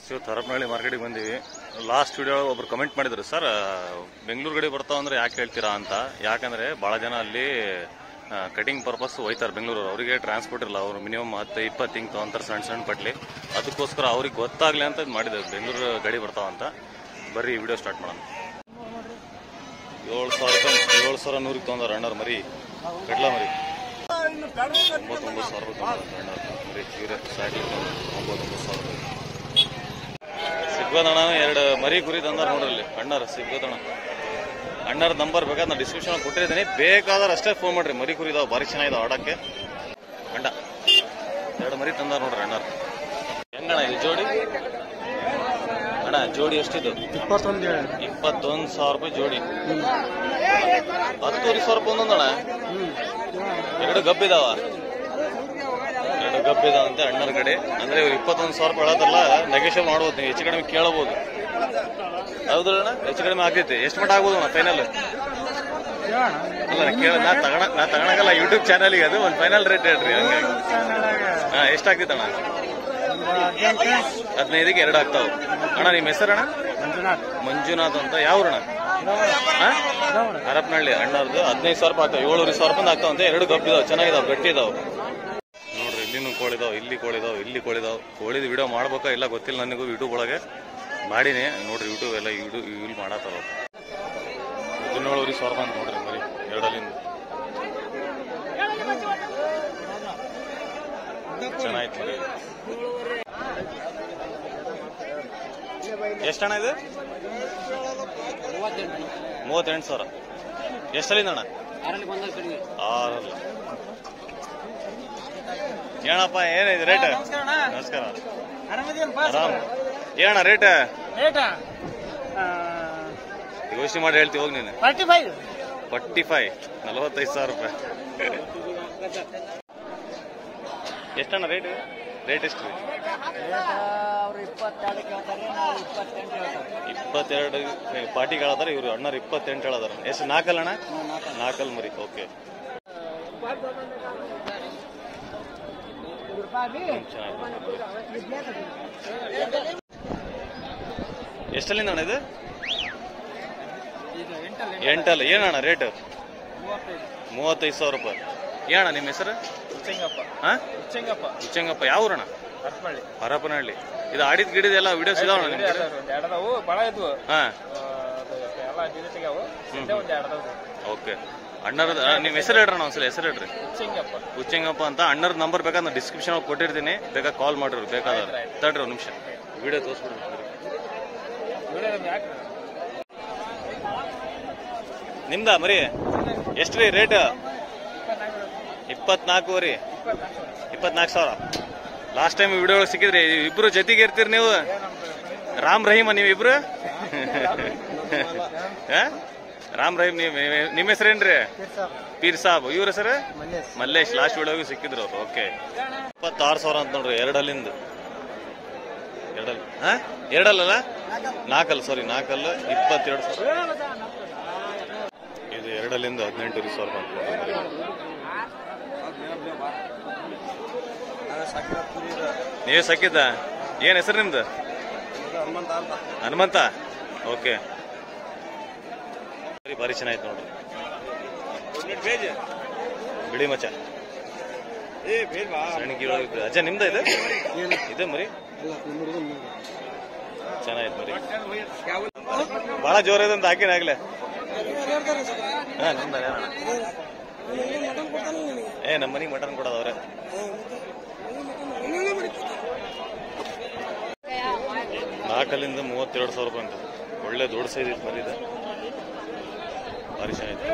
ಇವತ್ತು ಹರಪನಹಳ್ಳಿ ಮಾರ್ಕೆಟಿಗೆ ಬಂದೀವಿ ಲಾಸ್ಟ್ ವಿಡಿಯೋ ಒಬ್ರು ಕಮೆಂಟ್ ಮಾಡಿದ್ರು ಸರ್ ಬೆಂಗಳೂರು ಗಡಿ ಬರ್ತಾವ ಅಂದ್ರೆ ಯಾಕೆ ಹೇಳ್ತೀರಾ ಅಂತ ಯಾಕಂದ್ರೆ ಭಾಳ ಜನ ಅಲ್ಲಿ ಕಟಿಂಗ್ ಪರ್ಪಸ್ ಹೋಯ್ತಾರೆ ಬೆಂಗಳೂರು ಅವರಿಗೆ ಟ್ರಾನ್ಸ್ಪೋರ್ಟ್ ಇಲ್ಲ ಅವರು ಮಿನಿಮಮ್ ಹತ್ತು ಇಪ್ಪತ್ತು ಹಿಂಗೆ ತೊಗೊಂತಾರೆ ಸಣ್ಣ ಸಣ್ಣ ಪಟ್ಲಿ ಅದಕ್ಕೋಸ್ಕರ ಅವ್ರಿಗೆ ಗೊತ್ತಾಗ್ಲಿ ಅಂತ ಇದ್ ಮಾಡಿದ್ರು ಬೆಂಗಳೂರು ಗಡಿ ಬರ್ತಾವ ಅಂತ ಬರ್ರಿ ವಿಡಿಯೋ ಸ್ಟಾರ್ಟ್ ಮಾಡೋಣ ಏಳು ಸಾವಿರ ರೂಪಾಯಿ ಏಳು ಸಾವಿರ ನೂರಿಗೆ ತೊಗೊಂಡಾರ ಅಣ್ಣಾರ್ ಮರಿ ಕಡ್ಲ ಮರಿ ಒಂಬತ್ತೊಂಬತ್ತು ಸಾವಿರ ರೂಪಾಯಿ ತೊಗೊಂಡಾರ ಅಣ್ಣಾರ್ ಮರಿ ಇವರೇ ಸಾಟಿ ಒಂಬತ್ತೊಂಬತ್ತು ಸಾವಿರ ರೂಪಾಯಿ ಸಿಗ್ಬೋದಣ್ಣ ಎರಡು ಮರಿ ಗುರಿ ತಂದಾರ ನೋಡ್ರಲ್ಲಿ ಅಣ್ಣಾರ ಸಿಗ್ಬೋದಣ್ಣ ಅಣ್ಣರ ನಂಬರ್ ಬೇಕಾದ್ರೆ ನಾನು ಡಿಸ್ಕ್ರಿಪ್ಷನ್ ಕೊಟ್ಟಿದ್ದೀನಿ ಬೇಕಾದ್ರೆ ಅಷ್ಟೇ ಫೋನ್ ಮಾಡ್ರಿ ಮರಿ ಕುರಿ ಇದಾವೆ ಭಾರಿ ಚೆನ್ನಾಗಿದಾವೆ ಆಡಕ್ಕೆ ಅಂಡ ಎರಡು ಮರಿ ತಂದಾರ ನೋಡ್ರಿ ಅಣ್ಣಾರ ಹೆಂಗಣ್ಣ ಇದು ಜೋಡಿ ಅಣ್ಣ ಜೋಡಿ ಎಷ್ಟಿದ್ದು ಇಪ್ಪತ್ತೊಂದು ಇಪ್ಪತ್ತೊಂದು ಸಾವಿರ ರೂಪಾಯಿ ಜೋಡಿ ಹತ್ತೂವರೆ ಸಾವಿರ ರೂಪಾಯಿ ಒಂದೊಂದಣ್ಣ ಎರಡು ಗಬ್ಬಿದಾವ ಎರಡು ಗಬ್ಬಿದಾವಂತೆ ಅಣ್ಣರ ಕಡೆ ಅಂದ್ರೆ ಇವ್ರು ಇಪ್ಪತ್ತೊಂದು ಸಾವಿರ ರೂಪಾಯಿ ಹೇಳೋದಲ್ಲ ನೆಗೆಷನ್ ಮಾಡ್ಬೋದು ನೀವು ಹೆಚ್ಚು ಕಡಿಮೆ ಕೇಳಬಹುದು ಹೌದಣ್ಣ ಹೆಚ್ಚು ಕಡಿಮೆ ಆಗ್ತೈತಿ ಎಷ್ಟು ಮಟ್ಟ ಆಗ್ಬೋದು ಅಣ್ಣ ಫೈನಲ್ ಅಲ್ಲ ನಾ ಕೇಳ ನಾ ತಗೋಣ ನಾ ತಗೊಳಕಲ್ಲ ಯೂಟ್ಯೂಬ್ ಚಾನಲ್ಗೆ ಅದು ಒಂದು ಫೈನಲ್ ರೇಟ್ ಹೇಳ್ರಿ ಹಂಗಾಗಿ ಹಾ ಎಷ್ಟಾಗ್ತೈತಣ್ಣ ಹದಿನೈದಕ್ಕೆ ಎರಡು ಆಗ್ತಾವ ಅಣ್ಣ ನಿಮ್ಮ ಹೆಸರಣ್ಣ ಮಂಜುನಾಥ್ ಮಂಜುನಾಥ್ ಅಂತ ಯಾವ್ರಣ್ಣ ಹರಪನಹಳ್ಳಿ ಅಣ್ಣವ್ರದ್ದು ಹದಿನೈದು ಸಾವಿರ ರೂಪಾಯಿ ಆಗ್ತಾವ ಏಳುವರೆ ಸಾವಿರ ರೂಪಾಯಿ ಆಗ್ತಾವಂತೆ ಎರಡು ಗಬ್ಬಿದಾವ್ ಚೆನ್ನಾಗಿದಾವ್ ಗಟ್ಟಿ ಇದಾವ್ ನೋಡ್ರಿ ಇಲ್ಲಿನೂ ಕೋಳಿದಾವ್ ಇಲ್ಲಿ ಕೋಳಿದಾವ್ ಇಲ್ಲಿ ಕೋಳಿದಾವ್ ಕೋಳಿದ ವಿಡಿಯೋ ಮಾಡ್ಬೇಕಾ ಇಲ್ಲ ಗೊತ್ತಿಲ್ಲ ನನಗೂ ಯೂಟ್ಯೂಬ್ ಒಳಗೆ ಮಾಡೀನಿ ನೋಡ್ರಿ ಯೂಟ್ಯೂಬ್ ಎಲ್ಲ ಯೂಟ್ಯೂಬ್ ಇಲ್ಲಿ ಮಾಡತ್ತಾರ ಹದಿನೇಳುವರೆ ಸಾವಿರ ರೂಪಾಯಿ ಅಂತ ನೋಡ್ರಿ ಮರಿ ಎರಡಲ್ಲಿಂದ ಚೆನ್ನಾಯ್ತು ಮರಿ ಎಷ್ಟಣ್ಣ ಇದು ಮೂವತ್ತೆಂಟು ಸಾವಿರ ಎಷ್ಟಲ್ಲಿಂದ ಅಣ್ಣ ಆರಲ್ಲ ಏನಪ್ಪ ಏನಿದೆ ರೇಟ್ ನಮಸ್ಕಾರ ಆರಾಮ್ ಏನಣ್ಣ ರೇಟ್ ಯೋಚನೆ ಮಾಡಿ ಹೇಳ್ತೀವಿ ಹೋಗಿ ನೀನು ಫಾರ್ಟಿ ಫೈವ್ ಫಾರ್ಟಿ ಫೈವ್ ನಲವತ್ತೈದು ಸಾವಿರ ರೂಪಾಯಿ ಎಷ್ಟಣ್ಣ ರೇಟ್ ರೇಟ್ ಎಷ್ಟು ರೀ ಅವ್ರು ಇಪ್ಪತ್ತೆರಡು ಕೇಳ್ತಾರೆ ನಾವು ಇಪ್ಪತ್ತೆಂಟು ಹೇಳ್ತಾರೆ ಇಪ್ಪತ್ತೆರಡು ಪಾರ್ಟಿಗೆ ಹೇಳದಾರ ಇವರು ಅಣ್ಣರು ಇಪ್ಪತ್ತೆಂಟು ಹೇಳದಾರ ಎಷ್ಟು ನಾಲ್ಕಲ್ಲ ಅಣ್ಣ ನಾಲ್ಕಲ್ ಮರಿ ಓಕೆ ಎಷ್ಟಲ್ಲಿಂದ ಅಣ್ಣ ಇದು ಎಂಟಲ್ಲ ಏನಣ್ಣ ರೇಟ್ ಮೂವತ್ತೈದು ಸಾವಿರ ರೂಪಾಯಿ ಏನಣ್ಣ ನಿಮ್ಮ ಹೆಸರು ಉಚ್ಚಂಗಪ್ಪ ಹಾ ಉಚ್ಚಂಗಪ್ಪ ಉಚ್ಚಂಗಪ್ಪ ಯಾವ ಊರಣ್ಣ ಹರಪಳ್ಳಿ ಹರಪನಹಳ್ಳಿ ಇದು ಆಡಿದ ಗಿಡಿದ ಎಲ್ಲ ವಿಡಿಯೋಸ್ ಇದಾವಣ್ಣ ನಿಮ್ ಕಡೆ ಎರಡದವು ಭಾಳ ಇದ್ವು ಹಾ ಎಲ್ಲ ಡಿಲೀಟಿಗಾವು ಸದ್ಯ ಒಂದು ಎರಡದವು ಓಕೆ ಅಣ್ಣರ ನಿಮ್ಮ ಹೆಸರು ಹೇಳ್ರಣ್ಣ ಒಂದ್ಸಲ ಹೆಸರು ಹೇಳ್ರಿ ಉಚ್ಚಂಗಪ್ಪ ಉಚ್ಚಂಗಪ್ಪ ಅಂತ ಅಣ್ಣರ ನಂಬರ್ ಬೇಕಾದ್ರೆ ಡಿಸ್ಕ್ರಿಪ್ಷನ್ ಒಳಗೆ ಕೊಟ್ಟಿರ್ತೀನಿ ಬೇಕಾ ಕಾಲ್ ಮಾಡಿರಿ ಬೇಕಾದ್ರೆ ತಡ್ರಿ ಒಂದು ನಿಮಿಷ ವಿಡಿಯೋ ತೋರಿಸ್ಬಿಡ್ರಿ ವಿಡಿಯೋ ಯಾಕೆ ನಿಮ್ದ ಮರಿ ಎಷ್ಟು ರೀ ರೇಟ್ ಇಪ್ಪತ್ನಾಲ್ಕು ರೀ ಇಪ್ಪತ್ನಾಲ್ಕು ಸಾವಿರ ಲಾಸ್ಟ್ ಟೈಮ್ ವಿಡಿಯೋ ಒಳಗೆ ಸಿಕ್ಕಿದ್ರಿ ಇಬ್ರು ಜೊತೆಗೆ ಇರ್ತೀರಿ ನೀವು ರಾಮ್ ರಹೀಮ ನೀವು ಇಬ್ರು ಹಾ? ರಾಮ್ ರಹೀಮ್ ನೀವು ನಿಮ್ಮ ಹೆಸರೇನ್ರಿ ಪೀರ್ ಸಾಬ್ ಇವ್ರ ಹೆಸರು ಮಲ್ಲೇಶ್ ಲಾಸ್ಟ್ ವಿಡಿಯೋಗೆ ಸಿಕ್ಕಿದ್ರು ಅವ್ರು ಓಕೆ ಇಪ್ಪತ್ತಾರು ಸಾವಿರ ಅಂತ ನೋಡ್ರಿ ಎರಡಲ್ಲಿಂದ ಎರಡಲ್ಲ ಹಾ ಎರಡಲ್ಲ ನಾಲ್ಕಲ್ಲ ಸಾರಿ ನಾಲ್ಕಲ್ಲ ಇಪ್ಪತ್ತೆರಡು ಸಾವಿರ ಇದು ಎರಡಲ್ಲಿಂದ ಹದಿನೆಂಟು ಸಾವಿರ ಅಂತ ನೋಡ್ರಿ. ನೀವೇ ಸಾಕಿದ್ದ ಏನ್ ಹೆಸರು ನಿಮ್ದು ಹನುಮಂತ ಓಕೆ ಭಾರಿ ಭಾರಿ ಚೆನ್ನಾಯ್ತು ನೋಡ್ರಿ ಬಿಳಿ ಮಚ್ಚ ಸಣ್ಣ ಗಿಡ ಇತ್ತು. ಅಜ್ಜ ನಿಮ್ದ ಇದು ಇದೆ ಮರಿ ಚೆನ್ನಾಯ್ತು ಮರಿ ಬಹಳ ಜೋರ ಇದೆ ಅಂತ ಹಾಕಿನ ಆಗ್ಲೇ ಹಾ ನಿಮ್ದ ಏನಣ್ಣ? ಏ ನಮ್ಮ ಮನೆಗೆ ಮಟನ್ ಕೊಡೋದವ್ರೆ ನಾಲ್ಕಲ್ಲಿಂದ ಮೂವತ್ತೆರಡು ಸಾವಿರ ರೂಪಾಯಿ ಅಂತ ಒಳ್ಳೆ ದೊಡ್ಡ ಸೈಜ್ ಇತ್ತು ಮರಿ ಇದೆ ಭಾರಿ ಚೆನ್ನಾಗಿತ್ತು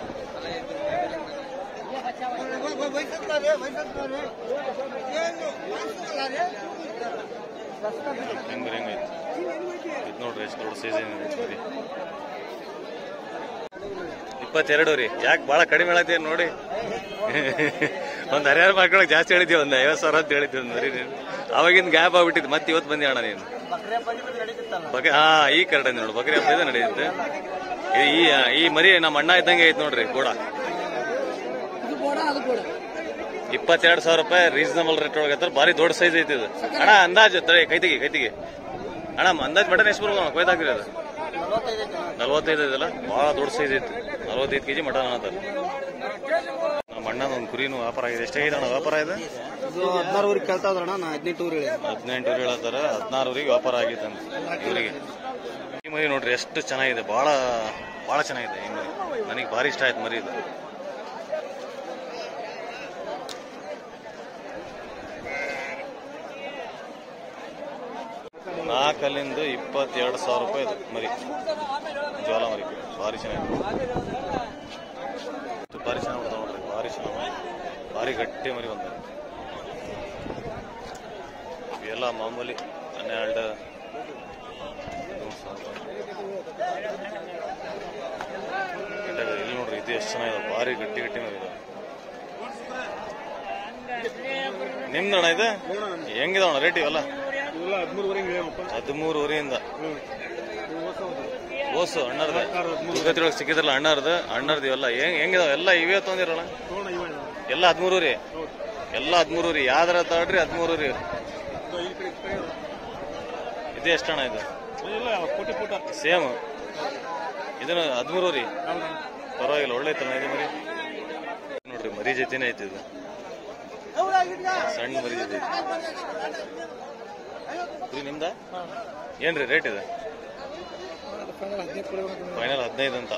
ಹೆಂಗ್ ಹೆಂಗೈತೆ ಇದು ನೋಡ್ರಿ ಎಷ್ಟು ದೊಡ್ಡ ಸೈಜ್ ಏನಿದೆ ಮರಿ ಇಪ್ಪತ್ತೆರಡು ರೀ ಯಾಕೆ ಭಾಳ ಕಡಿಮೆ ಹೇಳತ್ತೀಯ ನೋಡಿ ಒಂದು ಹರಿಯಾರು ಮಾಡ್ಕೊಳಕ್ ಜಾಸ್ತಿ ಹೇಳಿದ್ವಿ ಒಂದು ಐವತ್ತು ಸಾವಿರ ಅಂತ ಹೇಳಿದ್ವಿ ಒಂದು ಮರಿ ನೀನು ಅವಾಗಿಂದ ಗ್ಯಾಪ್ ಆಗ್ಬಿಟ್ಟಿದ್ದು ಮತ್ತೆ ಇವತ್ತು ಬಂದಿ ಅಣ್ಣ ನೀನು ಬಗೆ ಹಾ ಈ ಕರೆಕ್ಟ್ ನೋಡು ಬಕರಿ ಹಬ್ಬ ಇದೆ ನಡೆಯುತ್ತೆ ಈ ಈ ಮರಿ ನಮ್ಮ ಅಣ್ಣ ಇದ್ದಂಗೆ ಐತೆ ನೋಡ್ರಿ ಕೂಡ ಇಪ್ಪತ್ತೆರಡು ಸಾವಿರ ರೂಪಾಯಿ ರೀಸನಬಲ್ ರೇಟ್ ಒಳಗೆ ಐತಾರೆ ಭಾರಿ ದೊಡ್ಡ ಸೈಜ್ ಐತಿ ಇದು ಅಣ್ಣ ಅಂದಾಜು ತಡಿ ಕೈತಿಗೆ ಕೈತಿಗೆ ಅಣ್ಣ ಅಂದಾಜು ಮಟನ್ ಎಷ್ಟು ಬರ್ಬೋದು ಅಣ್ಣ ಕೊಯ್ದಾಕಿರಿ ಅದು ನಲ್ವತ್ತೈದು ಇದೆಲ್ಲ ಭಾಳ ದೊಡ್ಡ ಸೈಜ್ ಐತಿ ನಲ್ವತ್ತೈದು ಕೆಜಿ ಮಟನ್ ಅನ್ನತಾರೆ ನಮ್ಮ ಅಣ್ಣನ ಒಂದು ಕುರಿನೂ ವ್ಯಾಪಾರ ಆಗಿದೆ ಎಷ್ಟಾಗಿದೆ ಅಣ್ಣ ವ್ಯಾಪಾರ ಇದೆ ಇದು ಹದಿನಾರುವರೆಗೆ ಕೇಳ್ತಾ ಇದ್ರಣ್ಣ ನಾ ಹದಿನೆಂಟು ಊರು ಹೇಳಿ ಹದಿನೆಂಟು ಹೇಳತ್ತಾರ ಹದಿನಾರೂರಿಗೆ ವ್ಯಾಪಾರ ಆಗೈತೆ ಅಂತ ಇವರಿಗೆ ಈ ಮರಿ ನೋಡ್ರಿ ಎಷ್ಟು ಚೆನ್ನಾಗಿದೆ ಭಾಳ ಭಾಳ ಚೆನ್ನಾಗಿದೆ ಈ ಮರಿ ನನಗೆ ಭಾರಿ ಇಷ್ಟ ಆಯ್ತು ಮರಿ ಇದು ನಾಲ್ಕಲ್ಲಿಂದ ಇಪ್ಪತ್ತೆರಡು ಸಾವಿರ ರೂಪಾಯಿ ಇದು ಮರಿ ಜ್ವಾಲ ಮರಿ ಭಾರಿ ಚೆನ್ನಾಗಿದೆ ಇದು ಭಾರಿ ಚೆನ್ನಾಗಿ ಬಿಡ್ತಾವೆ ನೋಡ್ರಿ ಭಾರಿ ಚೆನ್ನಾಗಿ ಭಾರಿ ಗಟ್ಟಿ ಮರಿ ಬಂದ ಇವೆಲ್ಲ ಮಾಮೂಲಿ ಹನ್ನೆರಡು ಮೂರು ಸಾವಿರ. ಗಂಟೆಗಳು ಇಲ್ಲಿ ನೋಡ್ರಿ ಇದು ಎಷ್ಟು ಚೆನ್ನಾಗಿದೆ ಭಾರಿ ಗಟ್ಟಿ ಗಟ್ಟಿ ಮರಿ ಇದಾವೆ ನಿಮ್ದಣ್ಣ ಇದು ಹೆಂಗಿದಾವಣ್ಣ ರೇಟ್ ಇವೆಲ್ಲ ಇವೆಲ್ಲ ಹದಿಮೂರುವರೆಗೆ ಹೇಳಪ್ಪ ಹದಿಮೂರುವರೆಯಿಂದ ಓಸು ಅಣ್ಣರ್ದ ದುರ್ಗತಿಯೊಳಗೆ ಸಿಕ್ಕಿದ್ರಲ್ಲ ಅಣ್ಣರ್ದು ಅಣ್ಣರ್ದು ಇವೆಲ್ಲ ಹೆಂಗ್ ಹೆಂಗಿದಾವ ಎಲ್ಲ ಇವೇ ತೊಂದಿರಲ್ಲ ಎಲ್ಲ ಹದಿಮೂರು ರೀ ಎಲ್ಲ ಹದಿಮೂರು ರೀ ಯಾವ್ದಾರ ತಗೊಳ್ರಿ ಹದಿಮೂರು ರೀ ಇದು ಎಷ್ಟಣ್ಣ ಇದು ಕೋಟಿ ಪುಟ ಸೇಮ್ ಇದನ್ನ ಹದಿಮೂರು ರೀ ಪರವಾಗಿಲ್ಲ ಒಳ್ಳೆ ಐತಣ್ಣ ಇದು ಮರಿ ನೋಡ್ರಿ ಮರಿ ಜೊತೆನೇ ಐತಿ ಇದು ಸಣ್ಣ ಮರಿ ಜೊತೆ ಐತಿ. ಕುರಿ ನಿಮ್ದ ಏನ್ರಿ ರೇಟ್ ಇದೆ ಫೈನಲ್ ಹದಿನೈದು ಅಂತ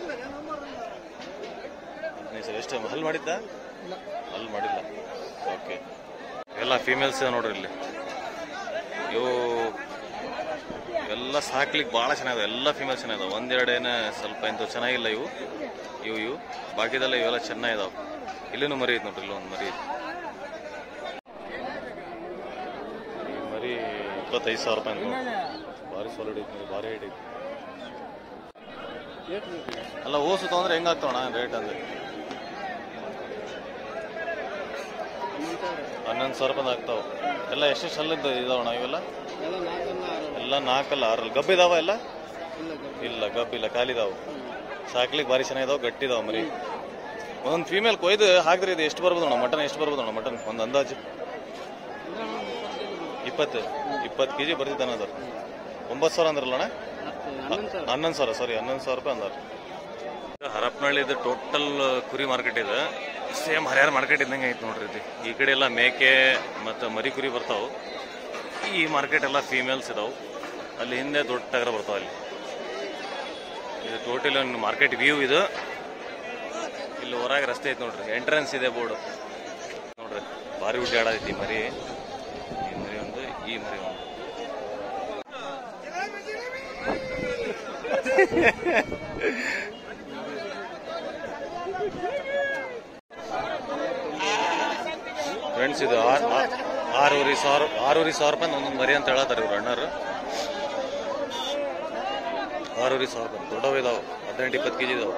ಹದಿನೈದು ಸರ್ ಎಷ್ಟು ಹಲ್ ಮಾಡಿದ್ದ ಹಲ್ ಮಾಡಿಲ್ಲ ಓಕೆ ಎಲ್ಲ ಫೀಮೇಲ್ಸ್ ನೋಡ್ರಿ ಇಲ್ಲಿ ಇವು ಎಲ್ಲ ಸಾಕ್ಲಿಕ್ಕೆ ಭಾಳ ಚೆನ್ನಾಗಿದೆ ಎಲ್ಲ ಫೀಮೇಲ್ ಚೆನ್ನಾಗಿದಾವೆ ಒಂದೆರಡು ಏನು ಸ್ವಲ್ಪ ಇಂಥ ಚೆನ್ನಾಗಿಲ್ಲ ಇವು ಇವು ಇವು ಬಾಕಿದೆಲ್ಲ ಇವೆಲ್ಲ ಚೆನ್ನಾಗಿದಾವೆ ಇಲ್ಲಿನೂ ಮರಿ ಐತೆ ನೋಡ್ರಿ ಇಲ್ಲೊಂದು ಮರಿ ಐತೆ ಈ ಮರಿ ಇಪ್ಪತ್ತೈದು ಸಾವಿರ ರೂಪಾಯಿ ಅಂತ ನೋಡ್ರಿ. ಭಾರಿ ಸಾಲಿಡ್ ಐತಿ ಮರಿ ಭಾರಿ ಹೈಟ್ ಐತಿ ಅಲ್ಲ ಓಸು ತೊಗೊಂಡ್ರೆ ಹೆಂಗಾಗ್ತಾವಣ ರೇಟ್ ಅಂದ್ರೆ ಹನ್ನೊಂದು ಸಾವಿರ ರೂಪಾಯಿ ಆಗ್ತಾವ ಎಲ್ಲ ಎಷ್ಟೆಷ್ಟು ಸಲ್ಲದ ಇದಾವಣ ಇವೆಲ್ಲ ಎಲ್ಲ ನಾಲ್ಕನ್ನ ಆರು ಎಲ್ಲ ನಾಲ್ಕಲ್ಲ ಆರಲ್ಲ ಗಬ್ಬ ಇದಾವ ಎಲ್ಲ ಇಲ್ಲ ಗಬ್ಬ. ಇಲ್ಲ ಗಬ್ಬ ಇಲ್ಲ ಖಾಲಿದಾವು ಸಾಕ್ಲಿಕ್ಕೆ ಭಾರಿ ಚೆನ್ನಾಗಿದಾವ ಗಟ್ಟಿದಾವ ಮರಿ ಒಂದೊಂದು ಫೀಮೇಲ್ ಕೊಯ್ದು ಹಾಕಿದ್ರೆ ಇದು ಎಷ್ಟು ಬರ್ಬೋದು ಅಣ್ಣ ಮಟನ್ ಎಷ್ಟು ಬರ್ಬೋದು ಅಣ್ಣ ಮಟನ್ ಒಂದು ಅಂದಾಜು ಇಪ್ಪತ್ತು ಇಪ್ಪತ್ತು ಕೆ ಜಿ ಬರ್ತಿದ್ದಾನ ಅದ್ರ ಒಂಬತ್ತು ಸಾವಿರ ಅಂದ್ರಲ್ಲ ಅಣ್ಣ ಹತ್ತು ಹನ್ನೊಂದು ಸಾವಿರ ಹನ್ನೊಂದು ಸಾವಿರ ಸಾರಿ ಹನ್ನೊಂದು ಸಾವಿರ ರೂಪಾಯಿ ಅಂದಾರ ಹರಪನಹಳ್ಳಿದು ಟೋಟಲ್ ಕುರಿ ಮಾರ್ಕೆಟ್ ಇದೆ ಸೇಮ್ ಹರಿಹರ ಮಾರ್ಕೆಟ್ ಇದ್ದಂಗೆ ಐತೆ ನೋಡ್ರಿ ಇದು ಈ ಕಡೆ ಎಲ್ಲ ಮೇಕೆ ಮತ್ತು ಮರಿ ಕುರಿ ಬರ್ತಾವೆ ಈ ಮಾರ್ಕೆಟ್ ಎಲ್ಲ ಫೀಮೇಲ್ಸ್ ಇದಾವೆ ಅಲ್ಲಿ ಹಿಂದೆ ದೊಡ್ಡ ಟಗರ ಬರ್ತಾವೆ ಅಲ್ಲಿ ಇದು ಟೋಟಲ್ ಒಂದು ಮಾರ್ಕೆಟ್ ವ್ಯೂ ಇದು ಇಲ್ಲಿ ಹೊರಗೆ ರಸ್ತೆ ಐತೆ ನೋಡ್ರಿ ಎಂಟ್ರೆನ್ಸ್ ಇದೆ ಬೋರ್ಡ್ ನೋಡ್ರಿ ಭಾರಿ ಉಡ್ಡಾಡೈತಿ ಈ ಮರಿ ಈ ಮರಿ ಒಂದು ಈ ಮರಿ ಒಂದು ಫ್ರೆಂಡ್ಸ್ ಇದು ಆ- ಆ- ಆರೂವರೆ ಸಾವಿರ ಆರೂವರೆ ಸಾವಿರ ರೂಪಾಯಿ ಒಂದೊಂದು ಮರಿ ಅಂತ ಹೇಳತ್ತಾರೆ ಇವ್ರು ಅಣ್ಣರು ಆರೂವರೆ ಸಾವಿರ ರೂಪಾಯಿ ದೊಡ್ಡವು ಇದಾವೆ ಹದಿನೆಂಟು ಇಪ್ಪತ್ತು ಕೆಜಿ ಇದಾವೆ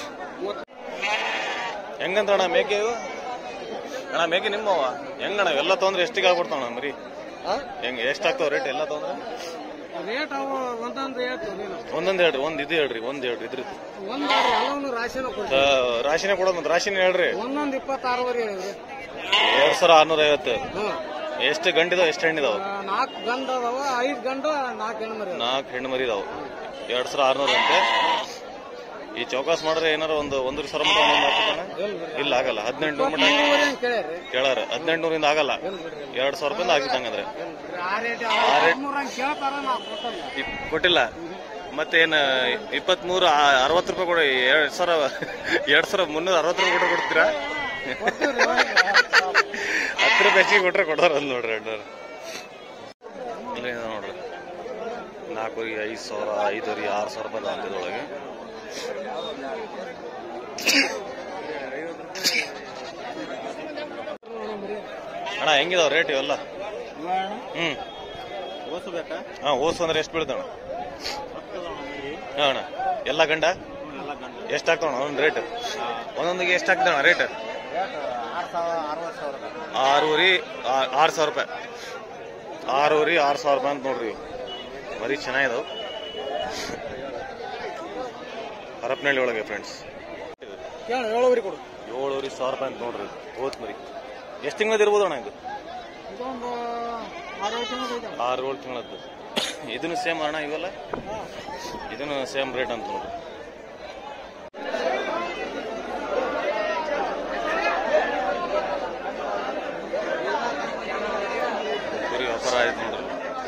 ಹೆಂಗಂತ ಅಣ್ಣ ಮೇಕೆ ಇವು ಅಣ್ಣ ಮೇಕೆ ನಿಮ್ಮವ ಹೆಂಗಣ್ಣ ಎಲ್ಲ ತೊಂದ್ರೆ ಎಷ್ಟಿಗೆ ಆಗ್ಬಿಡ್ತಾವಣ್ಣ ಮರಿ ಹೆಂಗ್ ಎಷ್ಟಾಗ್ತಾವ ರೇಟ್ ಎಲ್ಲ ತೊಂದ್ರೆ ರೇಟ್ ಅವು ಒಂದೊಂದು ರೇಟ್ ನೀನು ಒಂದೊಂದು ಹೇಳ್ರಿ ಒಂದ್ ಇದು ಹೇಳ್ರಿ ಒಂದ್ ಹೇಳ್ರಿ ಇದ್ರದ್ದು ಒಂದು ಎಲ್ಲವನ್ನೂ ರಾಶಿನ ಕೊಡ್ತೀವಿ ಆ, ರಾಶಿನೇ ಕೊಡೋದು ಮತ್ತೆ ರಾಶಿನೇ ಹೇಳ್ರಿ ಒಂದೊಂದು ಇಪ್ಪತ್ತಾರುವರೆ ಹೇಳಿದ್ರಿ ಎರಡ್ ಸಾವಿರ ಆರ್ನೂರ ಐವತ್ತು ಹ್ಞೂ ಎಷ್ಟು ಗಂಡಿದಾವ ಎಷ್ಟು ಹೆಣ್ಣಿದಾವ ನಾಲ್ಕು ಗಂಡ ಅದಾವ ಐದು ಗಂಡ ನಾಲ್ಕು ಹೆಣ್ಣು ಮರಿ ಅದಾವ. ನಾಲ್ಕು ಹೆಣ್ಣು ಮರಿ ಇದಾವ ಎರಡ್ ಸಾವಿರ ಆರ್ನೂರ ಅಂತೆ ಈ ಚೌಕಾಸ್ ಮಾಡಿದ್ರೆ ಏನಾರ ಒಂದು ಒಂದೂವರೆ ಸಾವಿರ ಮಟ್ಟ ಒಂದೊಂದು ಹಾಕ್ತಾನೆ ಇಲ್ಲ ಆಗಲ್ಲ ಹದಿನೆಂಟು ಮಟ್ಟ ಮೂರುವರೆ ಅಂತ ಕೇಳ್ಯಾರ್ರಿ ಕೇಳಾರ ಹದಿನೆಂಟುನೂರಿಂದ ಆಗಲ್ಲ ಎಲ್ಲಿ ಬಿಡ್ರಿ ಎರಡ್ ಸಾವಿರ ರೂಪಾಯಿಂದ ಆಗಿತ್ತಂಗಂದ್ರೆ ಆ ರೇಟ್ ಮೂರಂಗೆ ಕೇಳ್ತಾರ ನಾವು ಕೊಟ್ಟಲ್ಲ ಇಪ್- ಕೊಟ್ಟಿಲ್ಲ ಮತ್ತೇನ್ ಇಪ್ಪತ್ಮೂರು ಅರವತ್ತು ರೂಪಾಯಿ ಕೊಡಿ ಎರಡ್ ಸಾವಿರ ಎರಡ್ ಸಾವಿರ ಮುನ್ನೂರ ಅರವತ್ತು ರೂಪಾಯಿ ಕೊಟ್ಟು ಕೊಡ್ತೀರಾ ಹತ್ತು ರೂಪಾಯಿ ಹೆಚ್ಚಿಗೆ ಕೊಟ್ರೆ ಕೊಡೋರಲ್ಲ ನೋಡ್ರಿ ಅಣ್ಣವ್ರು ಇಲ್ಲೇ ಇದೆ ನೋಡ್ರಿ ನಾಲ್ಕೂವರೆ ಐದು ಸಾವಿರ ಐದೂವರೆ ಆರು ಸಾವಿರ ರೂಪಾಯಿ ಅಂತಿದೊಳಗೆ ಅಣ್ಣ ಹೆಂಗಿದಾವ ರೇಟ್ ಇವೆಲ್ಲ ಹ್ಮ್ ಓಸು ಬೇಕಾ ಹಾ ಓಸು ಅಂದ್ರೆ ಎಷ್ಟು ಬೀಳ್ತಾವ ಹಾ ಅಣ್ಣ ಎಲ್ಲ ಗಂಡ ಎಲ್ಲ ಗಂಡ ಎಷ್ಟಾಗ್ತಾವ ಒಂದೊಂದು ರೇಟ್ ಒಂದೊಂದಿಗೆ ಎಷ್ಟಾಗ್ತಾವ ರೇಟ್ ಆರು ಸಾವಿರ ಅರವತ್ತು ಸಾವಿರ ಆರೂವರೆ ಆ- ಆರು ಸಾವಿರ ರೂಪಾಯಿ ಆರೂವರೆ ಆರು ಸಾವಿರ ರೂಪಾಯಿ ಅಂತ ನೋಡ್ರಿ ಇವು. ಮರಿ ಚೆನ್ನಾಗಿದಾವ ಹರಪನಹಳ್ಳಿ ಒಳಗೆ ಫ್ರೆಂಡ್ಸ್ ಕೇಳ ಏಳುವರೆ ಕೊಡು ಏಳುವರೆ ಸಾವಿರ ರೂಪಾಯಿ ಅಂತ ನೋಡ್ರಿ ಹೋತ್ ಮರಿ ಎಷ್ಟು ತಿಂಗಳದ್ದು ಇರ್ಬೋದು ಅಣ್ಣ ಇದು ಇದೊಂದು ಆರು ತಿಂಗಳು ಇದೆ ಆರು ಏಳು ತಿಂಗಳದ್ದು ಇದನ್ನು ಸೇಮ್ ಅಣ್ಣ ಇವೆಲ್ಲ ಇದನ್ನು ಸೇಮ್ ರೇಟ್ ಅಂತ ನೋಡಿ ಕುರಿ ವ್ಯಾಪಾರ ಆಯ್ತು ನೋಡ್ರಿ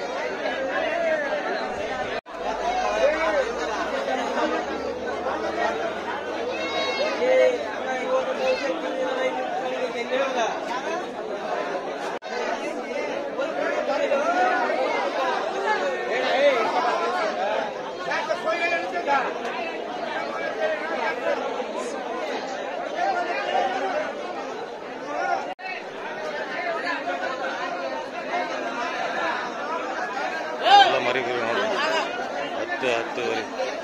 ಎಲ್ಲ ಮರಿ ಕುರಿ ನೋಡಿ ಹತ್ತು ಹತ್ತುವರೆ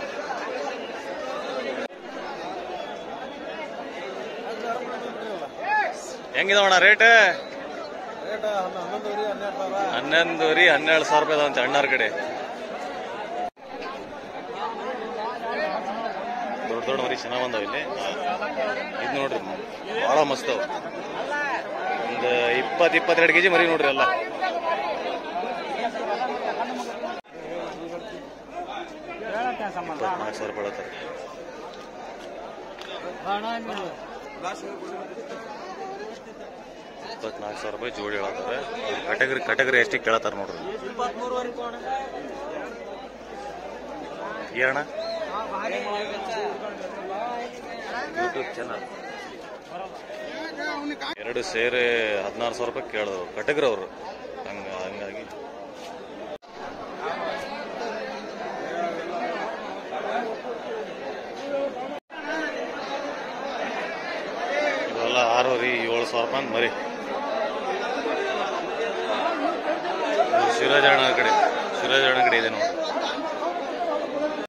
ಹೆಂಗಿದವಣ್ಣ ರೇಟ್ ರೇಟ್ ಹನ್ನೊಂದುವರೆ ಹನ್ನೆರಡು ಸಾವಿರ ಹನ್ನೊಂದುವರೆ ಹನ್ನೆರಡು ಸಾವಿರ ರೂಪಾಯಿ ಅದಾವಂತೆ ಅಣ್ಣಾರ ಕಡೆ ದೊಡ್ಡ ದೊಡ್ಡ ಮರಿ ಚೆನ್ನಾಗ್ ಬಂದಾವ ಇಲ್ಲಿ ಇದು ನೋಡ್ರಿ ಬಹಳ ಮಸ್ತ್ ಅವ ಒಂದು ಇಪ್ಪತ್ತು ಇಪ್ಪತ್ತೆರಡು ಕೆಜಿ ಮರಿ ನೋಡ್ರಿ ಎಲ್ಲ ಇಪ್ಪತ್ನಾಲ್ಕು ಸಾವಿರ ರೂಪಾಯಿ ಹೇಳ್ತಾರೆ ಇಪ್ಪತ್ನಾಲ್ಕು ಸಾವಿರ ರೂಪಾಯಿ ಜೋಡಿ ಹೇಳತ್ತಾರೆ ಕಟಗರಿ ಕಟಗರಿ ಎಷ್ಟಿಗೆ ಕೇಳತ್ತಾರ ನೋಡ್ರಿ ಏನಣ್ಣ ಯೂಟ್ಯೂಬ್ ಚಾನಲ್ ಎರಡು ಸೇರಿ ಹದಿನಾರು ಸಾವಿರ ರೂಪಾಯಿ ಕೇಳಿದ್ರು ಕಟಗರಿ ಅವರು ಹಂಗ ಹಂಗಾಗಿ ಇವೆಲ್ಲ ಆರೂವರೆ ಏಳು ಸಾವಿರ ರೂಪಾಯಿ ಅಂತ ಮರಿ